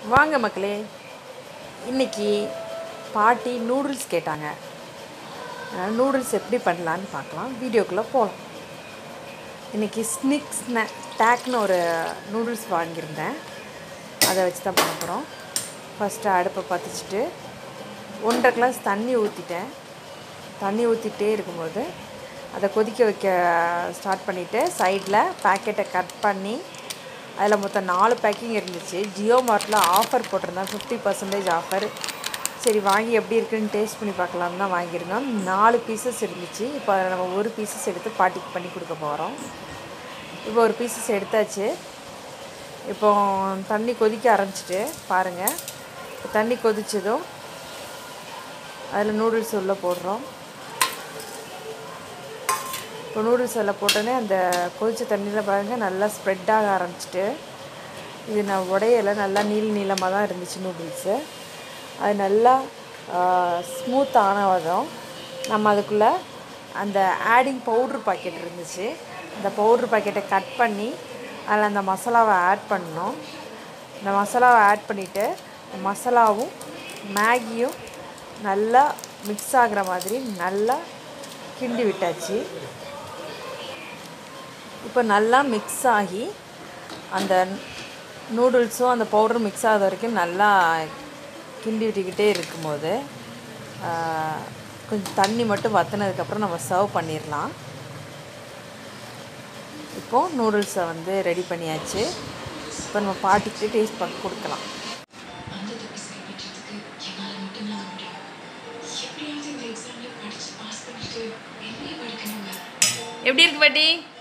வாங்க மக்களே இன்னைக்கு பாட்டி நூடுல்ஸ் கேட்டாங்க அதனால் நூடுல்ஸ் எப்படி பண்ணலான்னு பார்க்கலாம் வீடியோக்குள்ளே போகலாம் இன்றைக்கி ஸ்னிக் ஸ்நே டேக்னு ஒரு நூடுல்ஸ் வாங்கியிருந்தேன் அதை வச்சு தான் பண்ண போகிறோம் ஃபஸ்ட்டு அடுப்பை பற்றிச்சிட்டு ஒன்றரை கிளாஸ் தண்ணி ஊற்றிட்டேன் தண்ணி ஊற்றிட்டே இருக்கும்போது அதை கொதிக்க வைக்க ஸ்டார்ட் பண்ணிவிட்டு சைடில் பேக்கெட்டை கட் பண்ணி அதில் மொத்தம் நாலு பேக்கிங் இருந்துச்சு ஜியோ மார்ட்டில் ஆஃபர் போட்டிருந்தேன் ஃபிஃப்டி பர்சன்டேஜ் ஆஃபர் சரி வாங்கி எப்படி இருக்குன்னு டேஸ்ட் பண்ணி பார்க்கலான்னு தான் வாங்கியிருந்தோம் நாலு பீசஸ் இருந்துச்சு இப்போ அதில் நம்ம ஒரு பீசஸ் எடுத்து பாட்டிக்கு பண்ணி கொடுக்க போகிறோம் இப்போ ஒரு பீசஸ் எடுத்தாச்சு இப்போ தண்ணி கொதிக்க ஆரம்பிச்சிட்டு பாருங்கள் இப்போ தண்ணி கொதிச்சதும் அதில் நூடுல்ஸ் உள்ளே போடுறோம் இப்போ நூடுல்ஸ் அதில் போட்டோன்னே அந்த கொதிச்ச தண்ணியில் பாருங்கள் நல்லா ஸ்ப்ரெட் ஆக ஆரம்பிச்சிட்டு இது நான் உடையலை நல்லா நீள் நீளமாக தான் இருந்துச்சு நூடுல்ஸு அது நல்லா ஸ்மூத் ஆனதும் நம்ம அதுக்குள்ளே அந்த ஆடிங் பவுட்ரு பாக்கெட் இருந்துச்சு அந்த பவுட்ரு பாக்கெட்டை கட் பண்ணி அதில் அந்த மசாலாவை ஆட் பண்ணோம் இந்த மசாலாவை ஆட் பண்ணிவிட்டு மசாலாவும் மேகியும் நல்லா மிக்ஸ் ஆகிற மாதிரி நல்லா கிண்டி விட்டாச்சு இப்போ நல்லா மிக்ஸ் ஆகி அந்த நூடுல்ஸும் அந்த பவுடரும் மிக்ஸ் ஆகாத வரைக்கும் நல்லா கிண்டி விட்டுக்கிட்டே இருக்கும்போது கொஞ்சம் தண்ணி மட்டும் வற்றினதுக்கப்புறம் நம்ம சர்வ் பண்ணிடலாம் இப்போது நூடுல்ஸை வந்து ரெடி பண்ணியாச்சு இப்போ நம்ம பாட்டிக்கிட்டு டேஸ்ட் பண்ணி கொடுக்கலாம் அந்த தப்பு கைவிட்டதுக்கு என்னால் மட்டும்தான் முடியும் எப்படியாவது இந்த எக்ஸாமில் படித்து பாஸ் பண்ணிட்டு எம்ஏ படிக்கணுங்க எப்படி இருக்கு பாட்டி